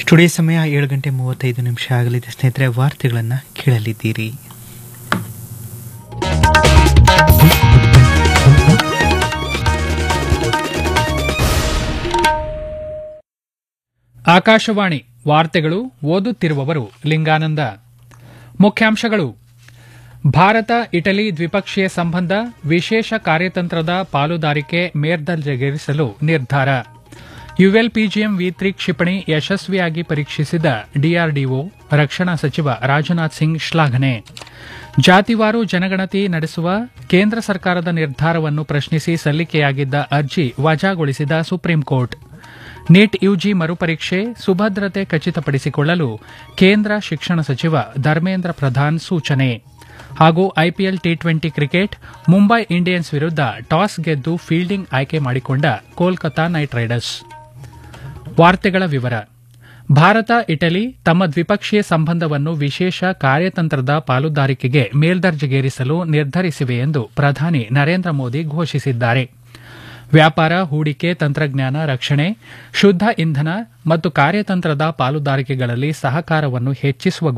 studio ಸಮಯ ಏಳು ಗಂಟೆ ಮೂವತ್ತೈದು ನಿಮಿಷ ಆಗಲಿದೆ ಸ್ನೇಹಿತರೆ ವಾರ್ತೆಗಳನ್ನು ಕೇಳಲಿದ್ದೀರಿ ಆಕಾಶವಾಣಿ ವಾರ್ತೆಗಳು ಓದುತ್ತಿರುವವರು ಲಿಂಗಾನಂದ ಮುಖ್ಯಾಂಶಗಳು ಭಾರತ ಇಟಲಿ ದ್ವಿಪಕ್ಷೀಯ ಸಂಬಂಧ ವಿಶೇಷ ಕಾರ್ಯತಂತ್ರದ ಪಾಲುದಾರಿಕೆ ಮೇಲ್ದರ್ಜೆಗೇರಿಸಲು ನಿರ್ಧಾರ ಯುಎಲ್ಪಿಜಿಎಂ ವಿ ತ್ರಿ ಕ್ಷಿಪಣಿ ಯಶಸ್ವಿಯಾಗಿ ಪರೀಕ್ಷಿಸಿದ ಡಿಆರ್ಡಿಒ ರಕ್ಷಣಾ ಸಚಿವ ರಾಜನಾಥ್ ಸಿಂಗ್ ಶ್ಲಾಘನೆ ಜಾತಿವಾರು ಜನಗಣತಿ ನಡೆಸುವ ಕೇಂದ್ರ ಸರ್ಕಾರದ ನಿರ್ಧಾರವನ್ನು ಪ್ರಶ್ನಿಸಿ ಸಲ್ಲಿಕೆಯಾಗಿದ್ದ ಅರ್ಜಿ ವಜಾಗೊಳಿಸಿದ ಸುಪ್ರೀಂ ಕೋರ್ಟ್ ನೀಟ್ ಯುಜಿ ಮರುಪರೀಕ್ಷೆ ಸುಭದ್ರತೆ ಖಚಿತಪಡಿಸಿಕೊಳ್ಳಲು ಕೇಂದ್ರ ಶಿಕ್ಷಣ ಸಚಿವ ಧರ್ಮೇಂದ್ರ ಪ್ರಧಾನ್ ಸೂಚನೆ ಹಾಗೂ IPL T twenty cricket Mumbai Indians ವಿರುದ್ಧ ಟಾಸ್ ಗೆದ್ದು ಫೀಲ್ಡಿಂಗ್ ಆಯ್ಕೆ ಮಾಡಿಕೊಂಡ ಕೋಲ್ಕತಾ ನೈಟ್ ರೈಡರ್ಸ್ ವಾರ್ತೆಗಳ ವಿವರ ಭಾರತ ಇಟಲಿ ತಮ್ಮ ದ್ವಿಪಕ್ಷೀಯ ಸಂಬಂಧವನ್ನು ವಿಶೇಷ ಕಾರ್ಯತಂತ್ರದ ಪಾಲುದಾರಿಕೆಗೆ ಮೇಲ್ದರ್ಜೆಗೇರಿಸಲು ನಿರ್ಧರಿಸಿವೆ ಎಂದು ಪ್ರಧಾನಿ ನರೇಂದ್ರ ಮೋದಿ ಘೋಷಿಸಿದ್ದಾರೆ ವ್ಯಾಪಾರ ಹೂಡಿಕೆ ತಂತ್ರಜ್ಞಾನ ರಕ್ಷಣೆ ಶುದ್ದ ಇಂಧನ ಮತ್ತು ಕಾರ್ಯತಂತ್ರದ ಪಾಲುದಾರಿಕೆಗಳಲ್ಲಿ ಸಹಕಾರವನ್ನು ಹೆಚ್ಚಿಸುವ